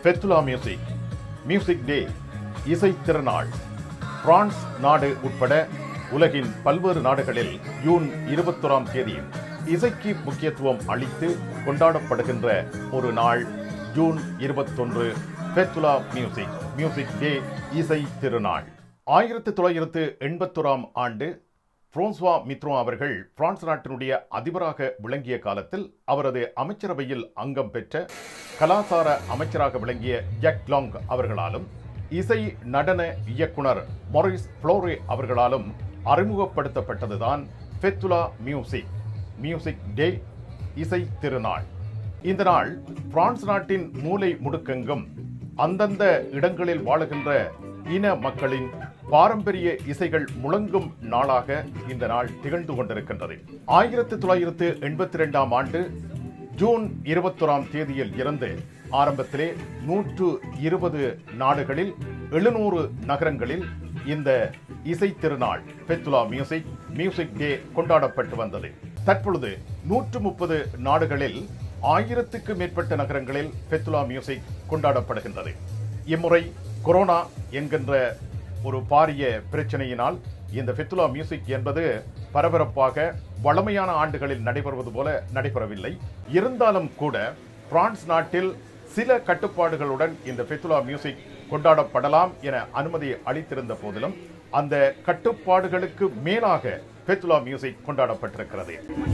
ஃபெத்துலா music music day இசை திருநாள் France நாடு உட்பட உலகின் பல்வேறு நாடுகளில் ஜூன் இருபத்தொராம் தேதி இசைக்கு முக்கியத்துவம் அளித்து கொண்டாடப்படுகின்ற ஒரு நாள் ஜூன் இருபத்தொன்று ஃபெத்துலா மியூசிக் மியூசிக் டே இசை திருநாள் ஆயிரத்தி தொள்ளாயிரத்து எண்பத்தொராம் ஆண்டு பிரான்சுவா மித்ரோ அவர்கள் பிரான்ஸ் நாட்டினுடைய அதிபராக விளங்கிய காலத்தில் அவரது அமைச்சரவையில் அங்கம் பெற்ற கலாசார அமைச்சராக விளங்கிய ஜக் லாங் அவர்களாலும் இசை நடன இயக்குனர் மொரிஸ் ஃப்ளோரே அவர்களாலும் அறிமுகப்படுத்தப்பட்டதுதான் ஃபெத்துலா மியூசிக் மியூசிக் டே இசை திருநாள் இந்த நாள் பிரான்ஸ் நாட்டின் மூலை முடுக்கெங்கும் அந்தந்த இடங்களில் வாழுகின்ற இன மக்களின் பாரம்பரிய இசைகள் முழங்கும் நாளாக இந்த நாள் திகழ்ந்து கொண்டிருக்கின்றது ஆயிரத்தி தொள்ளாயிரத்து எண்பத்தி ரெண்டாம் ஆண்டு ஜூன் இருபத்தொராம் தேதியில் இருந்து ஆரம்பத்திலே நூற்று இருபது நாடுகளில் எழுநூறு நகரங்களில் இந்த இசை திருநாள் பெத்துலா மியூசிக் மியூசிக் டே கொண்டாடப்பட்டு வந்தது தற்பொழுது நூற்று முப்பது நாடுகளில் ஆயிரத்துக்கு மேற்பட்ட நகரங்களில் பெத்துலா மியூசிக் கொண்டாடப்படுகின்றது இம்முறை கொரோனா என்கின்ற ஒரு பாரிய பிரச்சனையினால் இந்த ஃபித்துலா மியூசிக் என்பது பரபரப்பாக வளமையான ஆண்டுகளில் நடைபெறுவது போல நடைபெறவில்லை இருந்தாலும் கூட பிரான்ஸ் நாட்டில் சில கட்டுப்பாடுகளுடன் இந்த ஃபித்துலா மியூசிக் கொண்டாடப்படலாம் என அனுமதி அளித்திருந்த போதிலும் அந்த கட்டுப்பாடுகளுக்கு மேலாக ஃபித்துலா மியூசிக் கொண்டாடப்பட்டிருக்கிறது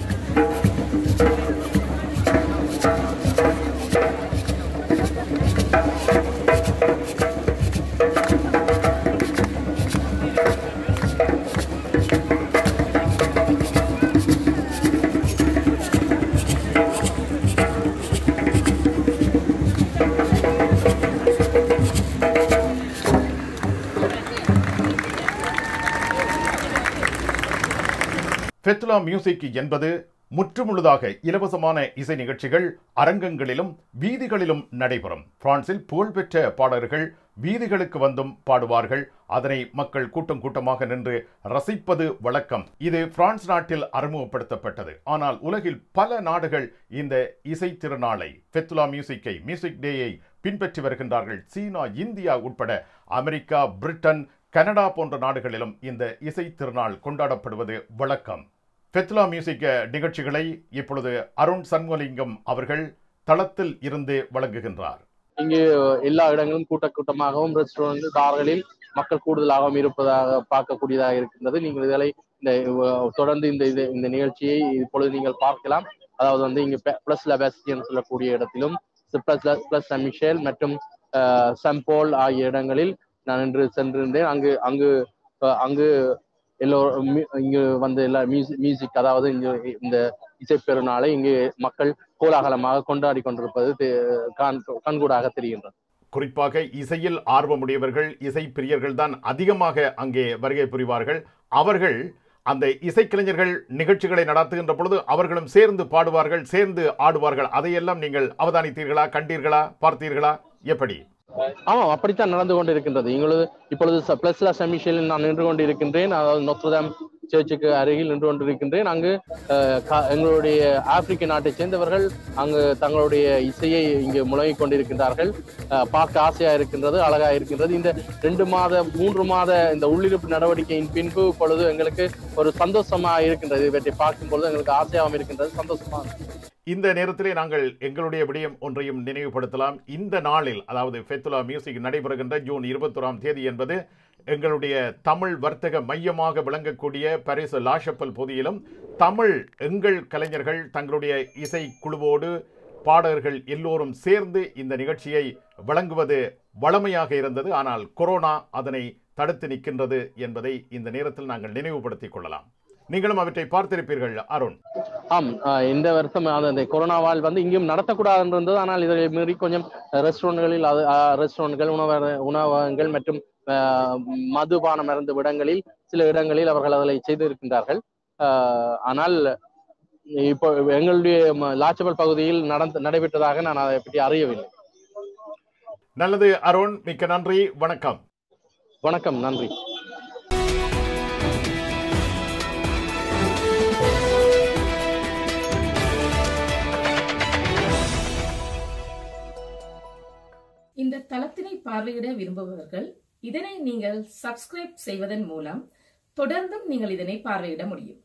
ஃபெத்துலா மியூசிக் என்பது முற்றுமுழுதாக இலவசமான இசை நிகழ்ச்சிகள் அரங்கங்களிலும் வீதிகளிலும் நடைபெறும் பிரான்சில் புகழ்பெற்ற பாடகர்கள் வீதிகளுக்கு வந்தும் பாடுவார்கள் அதனை மக்கள் கூட்டம் கூட்டமாக நின்று ரசிப்பது வழக்கம் இது பிரான்ஸ் நாட்டில் அறிமுகப்படுத்தப்பட்டது ஆனால் உலகில் பல நாடுகள் இந்த இசை திருநாளை ஃபெத்துலா மியூசிக்கை மியூசிக் டேயை பின்பற்றி வருகின்றார்கள் சீனா இந்தியா உட்பட அமெரிக்கா பிரிட்டன் கனடா போன்ற நாடுகளிலும் இந்த இசை திருநாள் கொண்டாடப்படுவது வழக்கம் ஃபெத்லா மியூசிக் நிகழ்ச்சிகளை இப்பொழுது அருண் சண்முகலிங்கம் அவர்கள் தளத்தில் இருந்து வழங்குகின்றார் இங்கு எல்லா இடங்களும் கூட்ட கூட்டமாகவும் ரெஸ்டாரண்ட் பார்களில் மக்கள் கூடுதலாகவும் இருப்பதாக பார்க்கக்கூடியதாக இருக்கின்றது நீங்கள் இதனை இந்த அஹ், தொடர்ந்து இந்த இது இந்த நிகழ்ச்சியை இப்பொழுது நீங்கள் பார்க்கலாம் அதாவது வந்து இங்கு பிளஸ் லெபாஸ்டியன் சொல்லக்கூடிய இடத்திலும் பிளஸ் பிளஸ் மிஷேல் மற்றும் அஹ், சம்போல் ஆகிய இடங்களில் நான் இன்று சென்றிருந்தேன் அங்கு அங்கு அஹ், அங்கு எல்லோரும் மி- இங்கு வந்து எல்லா மியூசிக் மியூசிக் அதாவது இங்கு இந்த இசைப்பெருநாளை இங்கு மக்கள் கோலாகலமாக கொண்டாடி கொண்டிருப்பது தெ- காண் கண்கூடாக தெரிகின்றது குறிப்பாக இசையில் ஆர்வமுடையவர்கள் இசை பிரியர்கள் தான் அதிகமாக அங்கே வருகை புரிவார்கள் அவர்கள் அந்த இசைக்கலைஞர்கள் நிகழ்ச்சிகளை நடத்துகின்ற பொழுது அவர்களும் சேர்ந்து பாடுவார்கள் சேர்ந்து ஆடுவார்கள் அதையெல்லாம் நீங்கள் அவதானித்தீர்களா கண்டீர்களா பார்த்தீர்களா எப்படி ஆமாம் அப்படித்தான் நடந்து கொண்டிருக்கின்றது எங்களது இப்பொழுது ச- பிளஸ்லா செமிஷியலில் நான் நின்று கொண்டிருக்கின்றேன் அதாவது நொத்ரதாம் சர்ச்சுக்கு அருகில் நின்று கொண்டிருக்கின்றேன் அங்கு அஹ், கா- எங்களுடைய ஆப்பிரிக்க நாட்டைச் சேர்ந்தவர்கள் அங்கு தங்களுடைய இசையை இங்கு முழங்கிக் கொண்டிருக்கின்றார்கள் அஹ், பார்க்க ஆசையா இருக்கின்றது அழகா இருக்கின்றது இந்த ரெண்டு மாத மூன்று மாத இந்த உள்ளிருப்பு நடவடிக்கையின் பின்பு இப்பொழுது எங்களுக்கு ஒரு சந்தோஷமா இருக்கின்றது இவற்றை பார்க்கும் பொழுது எங்களுக்கு ஆசையாகவும் இருக்கின்றது சந்தோஷமா இந்த நேரத்திலே நாங்கள் எங்களுடைய விடயம் ஒன்றையும் நினைவுபடுத்தலாம் இந்த நாளில் அதாவது ஃபெத்துலா மியூசிக் நடைபெறுகின்ற ஜூன் இருபத்தொராம் தேதி என்பது எங்களுடைய தமிழ் வர்த்தக மையமாக விளங்கக்கூடிய பரிசு லாஷப்பல் பொதியிலும் தமிழ் எங்கள் கலைஞர்கள் தங்களுடைய இசை குழுவோடு பாடகர்கள் எல்லோரும் சேர்ந்து இந்த நிகழ்ச்சியை வழங்குவது வளமையாக இருந்தது ஆனால் கொரோனா அதனை தடுத்து நிற்கின்றது என்பதை இந்த நேரத்தில் நாங்கள் நினைவுபடுத்திக் கொள்ளலாம் நீங்களும் அவற்றை பார்த்திருப்பீர்கள் அருண் ஆம் ஆஹ் இந்த வருஷம் அந்த இந்த கொரோனாவால் வந்து இங்கேயும் நடத்தக்கூடாது இருந்தது ஆனால் இதை மீறி கொஞ்சம் ரெஸ்டாரண்ட்களில் அது ரெஸ்டாரண்ட்கள் உணவ உணவகங்கள் மற்றும் ஆஹ் மதுபானம் இருந்த இடங்களில் சில இடங்களில் அவர்கள் அதை செய்திருக்கின்றார்கள் ஆஹ் ஆனால் இப்போ எங்களுடைய ம- லாச்சபல் பகுதியில் நடந்து நடைபெற்றதாக நான் அதை பற்றி அறியவில்லை நல்லது அருண் மிக்க நன்றி வணக்கம் வணக்கம் நன்றி இந்த தளத்தினை பார்வையிட விரும்புபவர்கள் இதனை நீங்கள் சப்ஸ்கிரைப் செய்வதன் மூலம் தொடர்ந்தும் நீங்கள் இதனை பார்வையிட முடியும்